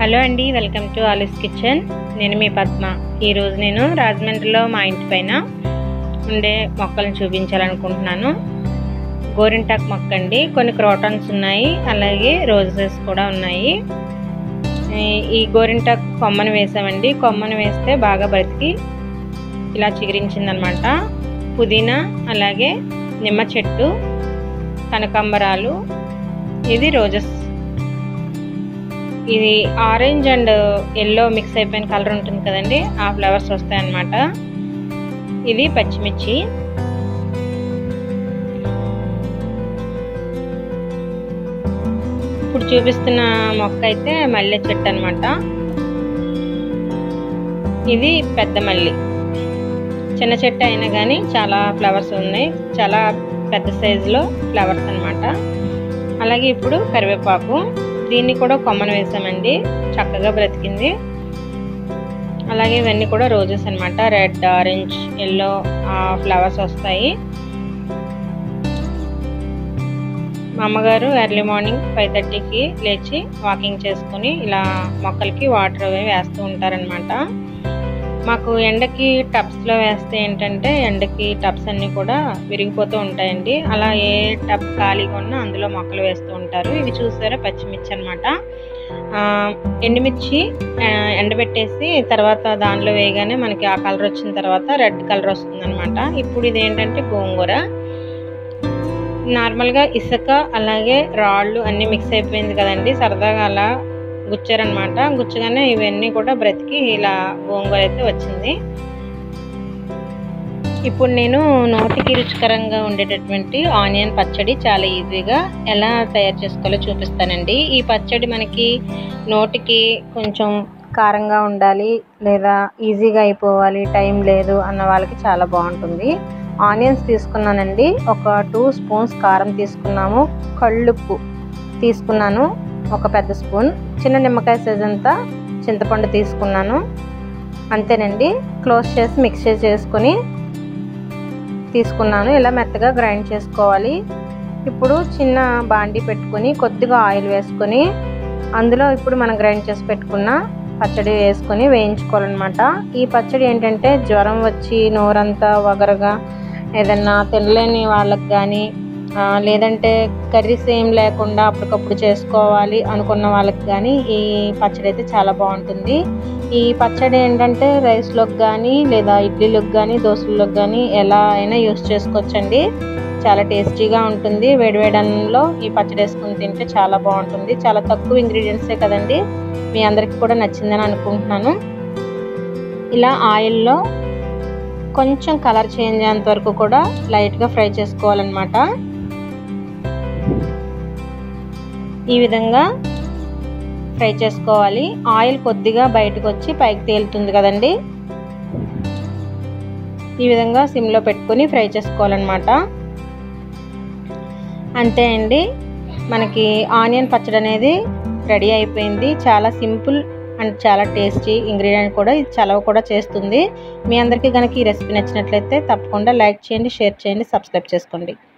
hello అండి welcome to Alice kitchen నేను మీ పద్మ ఈరోజు నేను రాజమండ్రిలో మా ఇంటి పైన ఉండే మొక్కలను చూపించాలనుకుంటున్నాను గోరింటాకు మొక్క అండి కొన్ని క్రోటన్స్ ఉన్నాయి అలాగే రోజెస్ కూడా ఉన్నాయి ఈ- ఈ గోరింటాకు కొమ్మను వేసామండి కొమ్మను వేస్తే బాగా బ్రతికి ఇలా చిగురించిందనమాట పుదీనా అలాగే నిమ్మ చెట్టు కనకాంబరాలు ఇది రోజెస్ ఇది ఆరెంజ్ అండ్ ఎల్లో మిక్స్ అయిపోయిన కలర్ ఉంటుంది కదండి ఆ ఫ్లవర్స్ వస్తాయి అన్నమాట ఇది పచ్చిమిర్చి ఇప్పుడు చూపిస్తున్న మొక్క అయితే మల్లె చెట్టు అనమాట ఇది పెద్ద మల్లి చిన్న చెట్టు అయినా కానీ చాలా ఫ్లవర్స్ ఉన్నాయి చాలా పెద్ద సైజులో ఫ్లవర్స్ అన్నమాట అలాగే ఇప్పుడు కరివేపాకు దీన్ని కూడా కొమ్మను వేసామండి చక్కగా బ్రతికింది అలాగే ఇవన్నీ కూడా రోజెస్ అన్నమాట రెడ్ ఆరెంజ్ ఎల్లో ఫ్లవర్స్ వస్తాయి మా అమ్మగారు ఎర్లీ మార్నింగ్ ఫైవ్ థర్టీకి లేచి వాకింగ్ చేసుకుని ఇలా మొక్కలకి వాటర్ అవి వేస్తూ ఉంటారనమాట మాకు ఎండకి టబ్స్లో వేస్తే ఏంటంటే ఎండకి టబ్స్ అన్నీ కూడా విరిగిపోతూ ఉంటాయండి అలా ఏ టబ్ ఖాళీగా ఉన్నా అందులో మొక్కలు వేస్తూ ఉంటారు ఇవి చూసారా పచ్చిమిర్చి అనమాట ఎండుమిర్చి ఆ, ఎండబెట్టేసి తర్వాత దానిలో వేయగానే మనకి ఆ కలర్ వచ్చిన తర్వాత రెడ్ కలర్ వస్తుంది అనమాట ఇప్పుడు ఇది ఏంటంటే గోంగూర నార్మల్గా ఇసుక అలాగే రాళ్ళు అన్నీ మిక్స్ అయిపోయింది కదండి సరదాగా అలా గుచ్చారనమాట గుచ్చగానే ఇవన్నీ కూడా బ్రతికి ఇలా గోంగూర అయితే వచ్చింది ఇప్పుడు నేను నోటికి రుచికరంగా ఉండేటటువంటి ఆనియన్ పచ్చడి చాలా ఈజీగా ఎలా తయారు చేసుకోవాలో చూపిస్తానండి ఈ పచ్చడి మనకి నోటికి కొంచెం కారంగా ఉండాలి లేదా ఈజీగా అయిపోవాలి టైం లేదు అన్న వాళ్ళకి చాలా బాగుంటుంది ఆనియన్స్ తీసుకున్నానండి ఒక టూ స్పూన్స్ కారం తీసుకున్నాము కళ్ళుప్పు తీసుకున్నాను ఒక పెద్ద స్పూన్ చిన్న నిమ్మకాయ సైజ్ అంతా చింతపండు తీసుకున్నాను అంతేనండి క్లోజ్ చేసి మిక్స్ చేసుకొని తీసుకున్నాను ఇలా మెత్తగా గ్రైండ్ చేసుకోవాలి ఇప్పుడు చిన్న బాండి పెట్టుకొని కొద్దిగా ఆయిల్ వేసుకొని అందులో ఇప్పుడు మనం గ్రైండ్ చేసి పెట్టుకున్న పచ్చడి వేసుకొని వేయించుకోవాలన్నమాట ఈ పచ్చడి ఏంటంటే జ్వరం వచ్చి నోరంతా వగరగా ఏదన్నా తినలేని వాళ్ళకి కానీ ఆ, లేదంటే కర్రీస్ ఏం లేకుండా అప్పటికప్పుడు చేసుకోవాలి అనుకున్న వాళ్ళకి కానీ ఈ పచ్చడి అయితే చాలా బాగుంటుంది ఈ పచ్చడి ఏంటంటే రైస్లోకి కానీ లేదా ఇడ్లీలోకి కానీ దోశల్లోకి కానీ ఎలా అయినా యూస్ చేసుకోవచ్చండి చాలా టేస్టీగా ఉంటుంది వేడివేడి అన్నంలో ఈ పచ్చడి వేసుకుని తింటే చాలా బాగుంటుంది చాలా తక్కువ ఇంగ్రీడియంట్సే కదండి మీ అందరికీ కూడా నచ్చిందని అనుకుంటున్నాను ఇలా ఆయిల్లో కొంచెం కలర్ చేంజ్ అయ్యేంత వరకు కూడా లైట్గా ఫ్రై చేసుకోవాలన్నమాట ఈ విధంగా ఫ్రై చేసుకోవాలి ఆయిల్ కొద్దిగా బయటకు వచ్చి పైకి తేలుతుంది కదండి ఈ విధంగా సిమ్లో పెట్టుకొని ఫ్రై చేసుకోవాలన్నమాట అంతే అండి మనకి ఆనియన్ పచ్చడి అనేది రెడీ అయిపోయింది చాలా సింపుల్ అండ్ చాలా టేస్టీ ఇంగ్రీడియంట్ కూడా ఇది చలవ కూడా చేస్తుంది మీ అందరికీ కనుక ఈ రెసిపీ నచ్చినట్లయితే తప్పకుండా లైక్ చేయండి షేర్ చేయండి సబ్స్క్రైబ్ చేసుకోండి